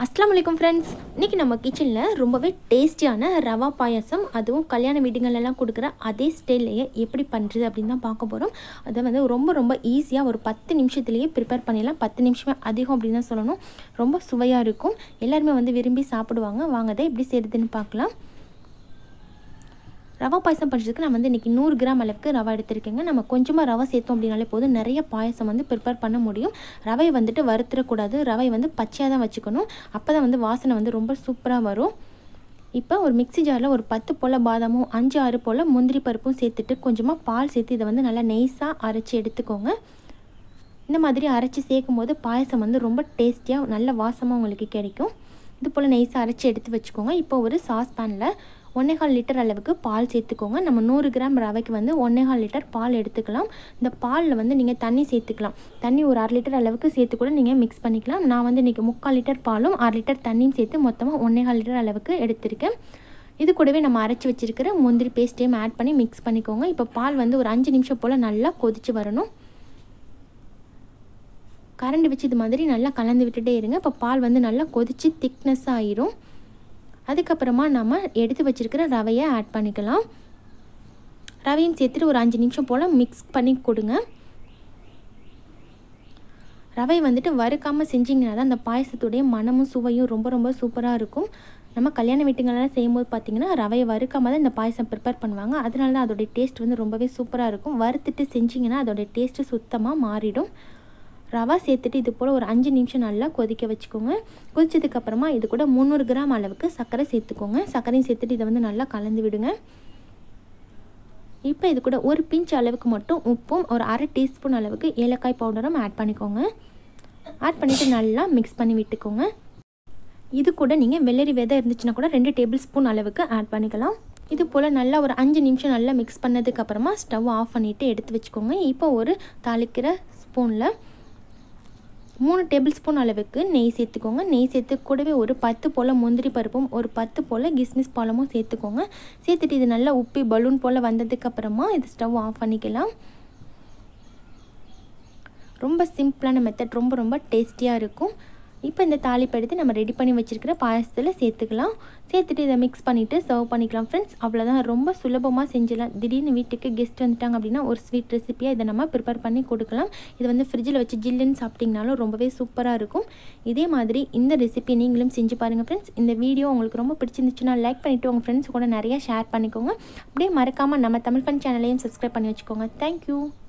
அஸ்லாம் வலைக்கம் ஃப்ரெண்ட்ஸ் இன்றைக்கி நம்ம கிச்சனில் ரொம்பவே டேஸ்டியான ரவா பாயாசம் அதுவும் கல்யாண வீடுகளெல்லாம் கொடுக்குற அதே ஸ்டைல்லையே எப்படி பண்ணுறது அப்படின்னு தான் பார்க்க போகிறோம் அதை வந்து ரொம்ப ரொம்ப ஈஸியாக ஒரு பத்து நிமிஷத்துலேயே ப்ரிப்பேர் பண்ணிடலாம் பத்து நிமிஷமே அதிகம் அப்படின்னு தான் சொல்லணும் ரொம்ப சுவையாக இருக்கும் எல்லாருமே வந்து விரும்பி சாப்பிடுவாங்க வாங்க அதை எப்படி செய்கிறதுன்னு பார்க்கலாம் ரவா பாயசம் பண்ணுறதுக்கு நான் வந்து இன்றைக்கி நூறு கிராம் அளவுக்கு ரவா எடுத்திருக்கேங்க நம்ம கொஞ்சமாக ரவை சேர்த்தோம் அப்படின்னாலே போதும் நிறைய பாயசம் வந்து ப்ரிப்பேர் பண்ண முடியும் ரவை வந்துட்டு வறுத்துடக்கூடாது ரவை வந்து பச்சையாக தான் வச்சுக்கணும் அப்போ தான் வந்து வாசனை வந்து ரொம்ப சூப்பராக வரும் இப்போ ஒரு மிக்ஸி ஜாரில் ஒரு பத்து போல் பாதாமும் அஞ்சு ஆறு போல் முந்திரி பருப்பும் சேர்த்துட்டு கொஞ்சமாக பால் சேர்த்து இதை வந்து நல்லா நெய்ஸாக அரைச்சி எடுத்துக்கோங்க இந்த மாதிரி அரைச்சி சேர்க்கும் போது பாயசம் வந்து ரொம்ப டேஸ்டியாக நல்ல வாசமாக உங்களுக்கு கிடைக்கும் இது போல் நெய்ஸாக அரைச்சி எடுத்து வச்சுக்கோங்க இப்போ ஒரு சாஸ் பேனில் ஒன்றேகால் லிட்டர் அளவுக்கு பால் சேர்த்துக்கோங்க நம்ம நூறு கிராம் ரவைக்கு வந்து ஒன்றேகால் லிட்டர் பால் எடுத்துக்கலாம் இந்த பாலில் வந்து நீங்கள் தண்ணி சேர்த்துக்கலாம் தண்ணி ஒரு அரை லிட்டர் அளவுக்கு சேர்த்து கூட நீங்கள் மிக்ஸ் பண்ணிக்கலாம் நான் வந்து இன்றைக்கி முக்கால் லிட்டர் பாலும் அரை லிட்டர் தண்ணியும் சேர்த்து மொத்தமாக ஒன்றேகால் லிட்டர் அளவுக்கு எடுத்திருக்கேன் இது கூடவே நம்ம அரைச்சி வச்சுருக்கிற முந்திரி பேஸ்ட்டையும் ஆட் பண்ணி மிக்ஸ் பண்ணிக்கோங்க இப்போ பால் வந்து ஒரு அஞ்சு நிமிஷம் போல் நல்லா கொதித்து வரணும் கரண்டி வச்சு இது மாதிரி நல்லா கலந்து விட்டுட்டே இருங்க இப்போ பால் வந்து நல்லா கொதித்து திக்னஸ் ஆயிரும் அதுக்கப்புறமா நம்ம எடுத்து வச்சுருக்கிற ரவையை ஆட் பண்ணிக்கலாம் ரவையும் சேர்த்துட்டு ஒரு அஞ்சு நிமிஷம் போல் மிக்ஸ் பண்ணி கொடுங்க ரவை வந்துட்டு வறுக்காமல் செஞ்சிங்கன்னா தான் அந்த பாயசத்துடைய மனமும் சுவையும் ரொம்ப ரொம்ப சூப்பராக இருக்கும் நம்ம கல்யாண வீட்டுங்களெல்லாம் செய்யும்போது பார்த்திங்கன்னா ரவையை வறுக்காமல் தான் இந்த பாயசம் ப்ரிப்பேர் பண்ணுவாங்க அதனால தான் அதோடைய டேஸ்ட் வந்து ரொம்பவே சூப்பராக இருக்கும் வறுத்துட்டு செஞ்சிங்கன்னா அதோடைய டேஸ்ட்டு சுத்தமாக மாறிடும் ரவா சேர்த்துட்டு இது போல் ஒரு அஞ்சு நிமிஷம் நல்லா கொதிக்க வச்சுக்கோங்க கொதிச்சதுக்கப்புறமா இது கூட முந்நூறு கிராம் அளவுக்கு சர்க்கரை சேர்த்துக்கோங்க சர்க்கரையும் சேர்த்துட்டு இதை வந்து நல்லா கலந்து விடுங்க இப்போ இது கூட ஒரு பிஞ்ச் அளவுக்கு மட்டும் உப்பும் ஒரு அரை டீஸ்பூன் அளவுக்கு ஏலக்காய் பவுடரும் ஆட் பண்ணிக்கோங்க ஆட் பண்ணிவிட்டு நல்லா மிக்ஸ் பண்ணி விட்டுக்கோங்க இது கூட நீங்கள் வெள்ளரி விதை இருந்துச்சுன்னா கூட ரெண்டு டேபிள் ஸ்பூன் அளவுக்கு ஆட் பண்ணிக்கலாம் இது போல் நல்லா ஒரு அஞ்சு நிமிஷம் நல்லா மிக்ஸ் பண்ணதுக்கப்புறமா ஸ்டவ் ஆஃப் பண்ணிவிட்டு எடுத்து வச்சுக்கோங்க இப்போ ஒரு தாளிக்கிற ஸ்பூனில் மூணு டேபிள் ஸ்பூன் அளவுக்கு நெய் சேர்த்துக்கோங்க நெய் சேர்த்து கூடவே ஒரு பத்து போல் முந்திரி பருப்பும் ஒரு பத்து போல் கிஸ்மிஸ் பழமும் சேர்த்துக்கோங்க சேர்த்துட்டு இது நல்லா உப்பி பலூன் போல் வந்ததுக்கப்புறமா இது ஸ்டவ் ஆஃப் பண்ணிக்கலாம் ரொம்ப சிம்பிளான மெத்தட் ரொம்ப ரொம்ப டேஸ்டியாக இருக்கும் இப்போ இந்த தாளிப்பு எடுத்து நம்ம ரெடி பண்ணி வச்சுருக்கிற பாயசத்தில் சேர்த்துக்கலாம் சேர்த்துட்டு இதை மிக்ஸ் பண்ணிவிட்டு சர்வ் பண்ணிக்கலாம் ஃப்ரெண்ட்ஸ் அவ்வளோதான் ரொம்ப சுலபமாக செஞ்சிடலாம் திடீர்னு வீட்டுக்கு கெஸ்ட் வந்துட்டாங்க அப்படின்னா ஒரு ஸ்வீட் ரெசிப்பியாக இதை நம்ம ப்ரிப்பேர் பண்ணி கொடுக்கலாம் இது வந்து ஃப்ரிட்ஜில் வச்சு ஜில்லுன்னு சாப்பிட்டிங்கனாலும் ரொம்பவே சூப்பராக இருக்கும் இதே மாதிரி இந்த ரெசிபி நீங்களும் செஞ்சு பாருங்கள் ஃப்ரெண்ட்ஸ் இந்த வீடியோ உங்களுக்கு ரொம்ப பிடிச்சிருந்துச்சுன்னா லைக் பண்ணிவிட்டு உங்கள் ஃப்ரெண்ட்ஸ் கூட நிறையா ஷேர் பண்ணிக்கோங்க அப்படியே மறக்காமல் நம்ம தமிழ் ஃபன் சேனலையும் சப்ஸ்கிரைப் பண்ணி வச்சுக்கோங்க தேங்க்யூ